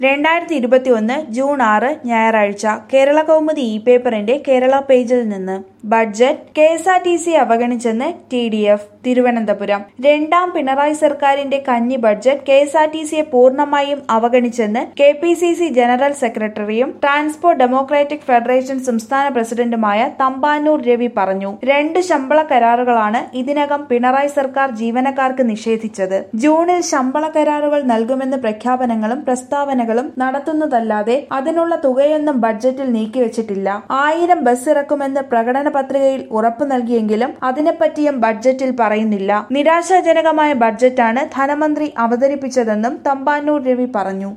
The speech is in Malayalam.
രണ്ടായിരത്തി ഇരുപത്തിയൊന്ന് ജൂൺ ആറ് ഞായറാഴ്ച കേരള കൗമുദി ഇ പേപ്പറിന്റെ കേരള പേജിൽ നിന്ന് budget K S R T C അവഗണിച്ചെന്ന് ടി ഡി എഫ് തിരുവനന്തപുരം രണ്ടാം പിണറായി സർക്കാരിന്റെ കന്നി budget K S R T സിയെ പൂർണ്ണമായും അവഗണിച്ചെന്ന് K P C C general സെക്രട്ടറിയും ട്രാൻസ്പോർട്ട് ഡെമോക്രാറ്റിക് ഫെഡറേഷൻ സംസ്ഥാന പ്രസിഡന്റുമായ തമ്പാനൂർ രവി പറഞ്ഞു രണ്ട് ശമ്പള കരാറുകളാണ് ഇതിനകം പിണറായി സർക്കാർ ജീവനക്കാർക്ക് നിഷേധിച്ചത് ജൂണിൽ ശമ്പള കരാറുകൾ നൽകുമെന്ന് പ്രഖ്യാപനങ്ങളും പ്രസ്താവനകളും നടത്തുന്നതല്ലാതെ അതിനുള്ള തുകയൊന്നും ബഡ്ജറ്റിൽ നീക്കിവച്ചിട്ടില്ല ആയിരം ബസ് ഇറക്കുമെന്ന് പ്രകടന പത്രികയിൽ ഉറപ്പു നൽകിയെങ്കിലും അതിനെപ്പറ്റിയും ബഡ്ജറ്റിൽ പറയുന്നില്ല നിരാശാജനകമായ ബഡ്ജറ്റാണ് ധനമന്ത്രി അവതരിപ്പിച്ചതെന്നും തമ്പാനൂർ രവി പറഞ്ഞു